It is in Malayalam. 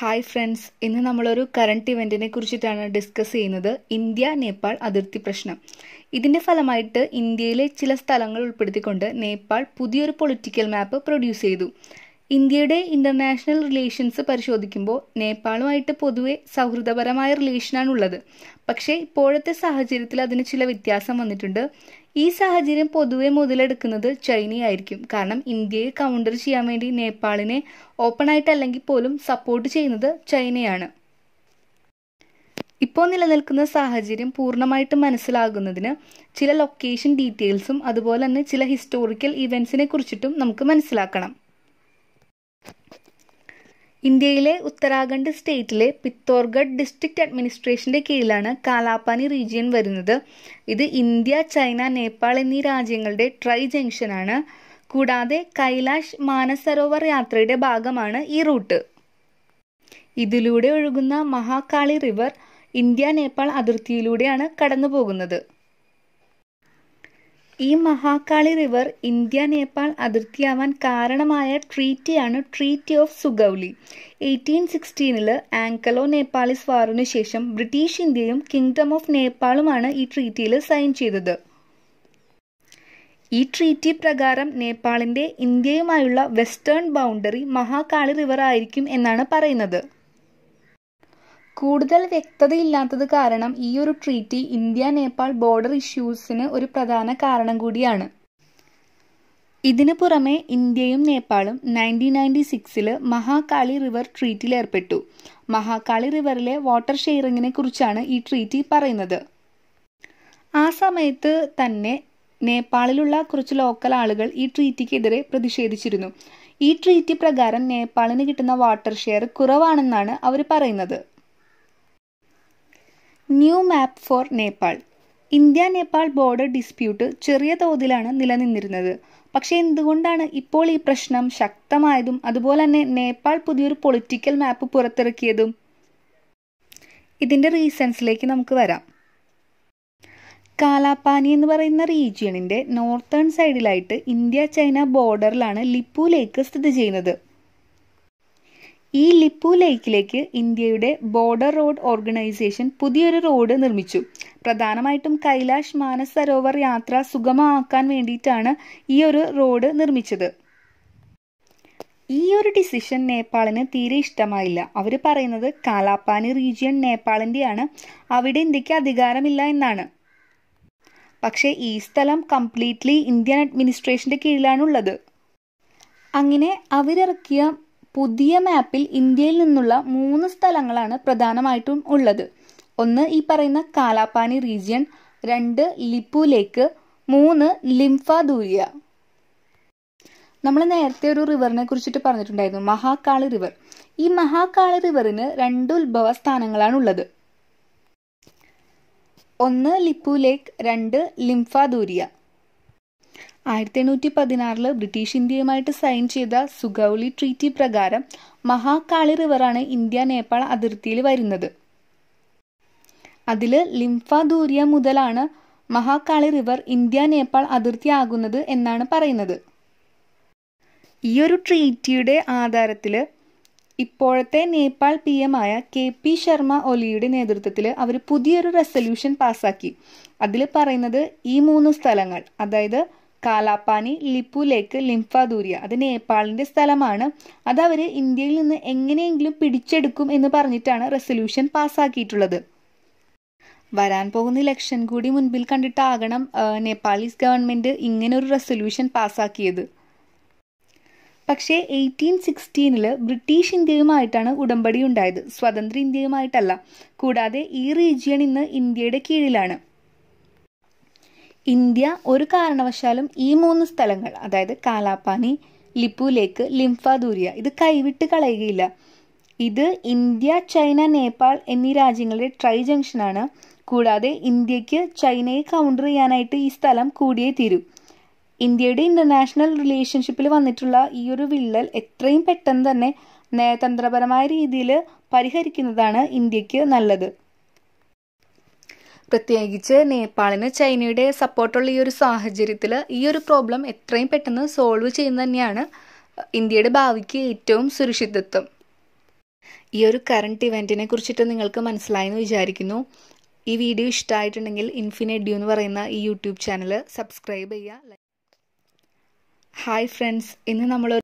ഹായ് ഫ്രണ്ട്സ് ഇന്ന് നമ്മളൊരു കറണ്ട് ഇവൻറ്റിനെ കുറിച്ചിട്ടാണ് ഡിസ്കസ് ചെയ്യുന്നത് ഇന്ത്യ നേപ്പാൾ അതിർത്തി പ്രശ്നം ഇതിൻ്റെ ഫലമായിട്ട് ഇന്ത്യയിലെ ചില സ്ഥലങ്ങൾ ഉൾപ്പെടുത്തിക്കൊണ്ട് നേപ്പാൾ പുതിയൊരു പൊളിറ്റിക്കൽ മാപ്പ് പ്രൊഡ്യൂസ് ചെയ്തു ഇന്ത്യയുടെ ഇൻ്റർനാഷണൽ റിലേഷൻസ് പരിശോധിക്കുമ്പോൾ നേപ്പാളുമായിട്ട് പൊതുവെ സൗഹൃദപരമായ റിലേഷനാണ് ഉള്ളത് പക്ഷേ ഇപ്പോഴത്തെ സാഹചര്യത്തിൽ അതിന് ചില വ്യത്യാസം വന്നിട്ടുണ്ട് ഈ സാഹചര്യം പൊതുവെ മുതലെടുക്കുന്നത് ചൈനയായിരിക്കും കാരണം ഇന്ത്യയെ കൗണ്ടർ ചെയ്യാൻ വേണ്ടി നേപ്പാളിനെ ഓപ്പൺ ആയിട്ടല്ലെങ്കിൽ പോലും സപ്പോർട്ട് ചെയ്യുന്നത് ചൈനയാണ് ഇപ്പോൾ നിലനിൽക്കുന്ന സാഹചര്യം പൂർണ്ണമായിട്ട് മനസ്സിലാകുന്നതിന് ചില ലൊക്കേഷൻ ഡീറ്റെയിൽസും അതുപോലെ തന്നെ ചില ഹിസ്റ്റോറിക്കൽ ഇവൻസിനെ കുറിച്ചിട്ടും നമുക്ക് മനസ്സിലാക്കണം ഇന്ത്യയിലെ ഉത്തരാഖണ്ഡ് സ്റ്റേറ്റിലെ പിത്തോർഗഡ് ഡിസ്ട്രിക്ട് അഡ്മിനിസ്ട്രേഷന്റെ കീഴിലാണ് കാലാപാനി റീജിയൻ വരുന്നത് ഇത് ഇന്ത്യ ചൈന നേപ്പാൾ എന്നീ രാജ്യങ്ങളുടെ ട്രൈ ജംഗ്ഷനാണ് കൂടാതെ കൈലാഷ് മാനസരോവർ യാത്രയുടെ ഭാഗമാണ് ഈ റൂട്ട് ഇതിലൂടെ ഒഴുകുന്ന മഹാകാളി റിവർ ഇന്ത്യ നേപ്പാൾ അതിർത്തിയിലൂടെയാണ് കടന്നു പോകുന്നത് ഈ മഹാകാളി റിവർ ഇന്ത്യ നേപ്പാൾ അതിർത്തിയാവാൻ കാരണമായ ട്രീറ്റിയാണ് ട്രീറ്റി ഓഫ് സുഗൌലി എയ്റ്റീൻ സിക്സ്റ്റീനില് ആങ്കലോ നേപ്പാളിസ് വാറിനു ശേഷം ബ്രിട്ടീഷ് ഇന്ത്യയും കിങ്ഡം ഓഫ് നേപ്പാളുമാണ് ഈ ട്രീറ്റിയിൽ സൈൻ ചെയ്തത് ഈ ട്രീറ്റി പ്രകാരം നേപ്പാളിന്റെ ഇന്ത്യയുമായുള്ള വെസ്റ്റേൺ ബൗണ്ടറി മഹാകാളി റിവർ ആയിരിക്കും എന്നാണ് പറയുന്നത് കൂടുതൽ വ്യക്തതയില്ലാത്തത് കാരണം ഈ ഒരു ട്രീറ്റി ഇന്ത്യ നേപ്പാൾ ബോർഡർ ഇഷ്യൂസിന് ഒരു പ്രധാന കാരണം കൂടിയാണ് ഇതിനു പുറമെ ഇന്ത്യയും നേപ്പാളും നയൻറ്റീൻ നയൻറ്റി സിക്സിൽ മഹാകാളി റിവർ ട്രീറ്റിയിൽ ഏർപ്പെട്ടു മഹാകാളി റിവറിലെ വാട്ടർ ഷെയറിങ്ങിനെ കുറിച്ചാണ് ഈ ട്രീറ്റി പറയുന്നത് ആ സമയത്ത് തന്നെ നേപ്പാളിലുള്ള കുറച്ച് ലോക്കൽ ആളുകൾ ഈ ട്രീറ്റിക്കെതിരെ പ്രതിഷേധിച്ചിരുന്നു ഈ ട്രീറ്റി പ്രകാരം നേപ്പാളിന് കിട്ടുന്ന വാട്ടർ ഷെയർ കുറവാണെന്നാണ് അവർ പറയുന്നത് new map for Nepal India Nepal border dispute ചെറിയ തോതിലാണ് നിലനിന്നിരുന്നത് പക്ഷേ എന്തുകൊണ്ടാണ് ഇപ്പോൾ ഈ പ്രശ്നം ശക്തമായതും അതുപോലെ തന്നെ നേപ്പാൾ പുതിയൊരു പൊളിറ്റിക്കൽ മാപ്പ് പുറത്തിറക്കിയതും ഇതിന്റെ റീസൺസിലേക്ക് നമുക്ക് വരാം കാലാപാനി എന്ന് പറയുന്ന റീജിയണിന്റെ നോർത്തേൺ സൈഡിലായിട്ട് ഇന്ത്യ ചൈന ബോർഡറിലാണ് ലിപ്പു ലേക്ക് സ്ഥിതി ചെയ്യുന്നത് ഈ ലിപ്പു ലേക്കിലേക്ക് ഇന്ത്യയുടെ ബോർഡർ റോഡ് ഓർഗനൈസേഷൻ പുതിയൊരു റോഡ് നിർമ്മിച്ചു പ്രധാനമായിട്ടും കൈലാഷ് മാനസ് സരോവർ യാത്ര സുഗമമാക്കാൻ വേണ്ടിയിട്ടാണ് ഈ ഒരു റോഡ് നിർമ്മിച്ചത് ഈ ഒരു ഡിസിഷൻ നേപ്പാളിന് തീരെ ഇഷ്ടമായില്ല അവർ പറയുന്നത് കാലാപ്പാനി റീജിയൻ നേപ്പാളിൻ്റെയാണ് അവിടെ ഇന്ത്യക്ക് അധികാരമില്ല എന്നാണ് പക്ഷേ ഈ സ്ഥലം കംപ്ലീറ്റ്ലി ഇന്ത്യൻ അഡ്മിനിസ്ട്രേഷന്റെ കീഴിലാണുള്ളത് അങ്ങനെ അവരിറക്കിയ പുതിയ മാപ്പിൽ ഇന്ത്യയിൽ നിന്നുള്ള മൂന്ന് സ്ഥലങ്ങളാണ് പ്രധാനമായിട്ടും ഉള്ളത് ഒന്ന് ഈ പറയുന്ന കാലാപാനി റീജിയൻ രണ്ട് ലിപ്പു ലേക്ക് മൂന്ന് ലിംഫാദൂരിയ നമ്മൾ നേരത്തെ ഒരു റിവറിനെ കുറിച്ചിട്ട് പറഞ്ഞിട്ടുണ്ടായിരുന്നു മഹാകാളി റിവർ ഈ മഹാകാളി റിവറിന് രണ്ട് ഉത്ഭവ സ്ഥാനങ്ങളാണ് ഉള്ളത് ഒന്ന് ലിപ്പു ലേക്ക് രണ്ട് ലിംഫാദൂരിയ ആയിരത്തി എണ്ണൂറ്റി പതിനാറില് ബ്രിട്ടീഷ് ഇന്ത്യയുമായിട്ട് സൈൻ ചെയ്ത സുഗൌലി ട്രീറ്റി പ്രകാരം മഹാകാളി റിവറാണ് ഇന്ത്യ നേപ്പാൾ അതിർത്തിയിൽ വരുന്നത് അതിൽ ലിംഫാദൂരിയ മുതലാണ് മഹാകാളി റിവർ ഇന്ത്യ നേപ്പാൾ അതിർത്തി ആകുന്നത് എന്നാണ് പറയുന്നത് ഈ ഒരു ട്രീറ്റിയുടെ ആധാരത്തിൽ ഇപ്പോഴത്തെ നേപ്പാൾ പി എം ആയ കെ പി ശർമ്മ ഒലിയുടെ നേതൃത്വത്തിൽ അവർ പുതിയൊരു റെസൊല്യൂഷൻ പാസാക്കി അതിൽ പറയുന്നത് ഈ മൂന്ന് സ്ഥലങ്ങൾ അതായത് കാലാപ്പാനി ലിപ്പു ലേക്ക് ലിംഫാദൂരിയ അത് നേപ്പാളിന്റെ സ്ഥലമാണ് അത് അവർ ഇന്ത്യയിൽ നിന്ന് എങ്ങനെയെങ്കിലും പിടിച്ചെടുക്കും എന്ന് പറഞ്ഞിട്ടാണ് റെസൊല്യൂഷൻ പാസ്സാക്കിയിട്ടുള്ളത് വരാൻ പോകുന്ന ഇലക്ഷൻ കൂടി മുൻപിൽ കണ്ടിട്ടാകണം നേപ്പാളീസ് ഗവൺമെന്റ് ഇങ്ങനെ ഒരു റെസൊല്യൂഷൻ പാസ്സാക്കിയത് പക്ഷേ എയ്റ്റീൻ സിക്സ്റ്റീനില് ബ്രിട്ടീഷ് ഇന്ത്യയുമായിട്ടാണ് ഉടമ്പടി ഉണ്ടായത് സ്വതന്ത്ര ഇന്ത്യയുമായിട്ടല്ല കൂടാതെ ഈ റീജിയൺ ഇന്ന് ഇന്ത്യയുടെ കീഴിലാണ് ഇന്ത്യ ഒരു കാരണവശാലും ഈ മൂന്ന് സ്ഥലങ്ങൾ അതായത് കാലാപ്പാനി ലിപ്പു ലേക്ക് ലിംഫാദൂരിയ ഇത് കൈവിട്ട് കളയുകയില്ല ഇത് ഇന്ത്യ ചൈന നേപ്പാൾ എന്നീ രാജ്യങ്ങളുടെ ട്രൈ ജംഗ്ഷനാണ് കൂടാതെ ഇന്ത്യക്ക് ചൈനയെ കൗണ്ടർ ചെയ്യാനായിട്ട് ഈ സ്ഥലം കൂടിയേ തീരൂ ഇന്ത്യയുടെ ഇന്റർനാഷണൽ റിലേഷൻഷിപ്പിൽ വന്നിട്ടുള്ള ഈ ഒരു വിള്ളൽ എത്രയും പെട്ടെന്ന് തന്നെ നയതന്ത്രപരമായ രീതിയിൽ പരിഹരിക്കുന്നതാണ് ഇന്ത്യക്ക് നല്ലത് പ്രത്യേകിച്ച് നേപ്പാളിന് ചൈനയുടെ സപ്പോർട്ടുള്ള ഈ ഒരു സാഹചര്യത്തിൽ ഈ ഒരു പ്രോബ്ലം എത്രയും പെട്ടെന്ന് സോൾവ് ചെയ്യുന്നത് തന്നെയാണ് ഇന്ത്യയുടെ ഭാവിക്ക് ഏറ്റവും സുരക്ഷിതത്വം ഈ ഒരു കറണ്ട് ഇവൻറ്റിനെ കുറിച്ചിട്ട് നിങ്ങൾക്ക് മനസ്സിലായെന്ന് വിചാരിക്കുന്നു ഈ വീഡിയോ ഇഷ്ടമായിട്ടുണ്ടെങ്കിൽ ഇൻഫിനിറ്റ് ഡ്യൂ എന്ന് പറയുന്ന ഈ യൂട്യൂബ് ചാനൽ സബ്സ്ക്രൈബ് ചെയ്യുക ഹായ് ഫ്രണ്ട്സ് ഇന്ന് നമ്മൾ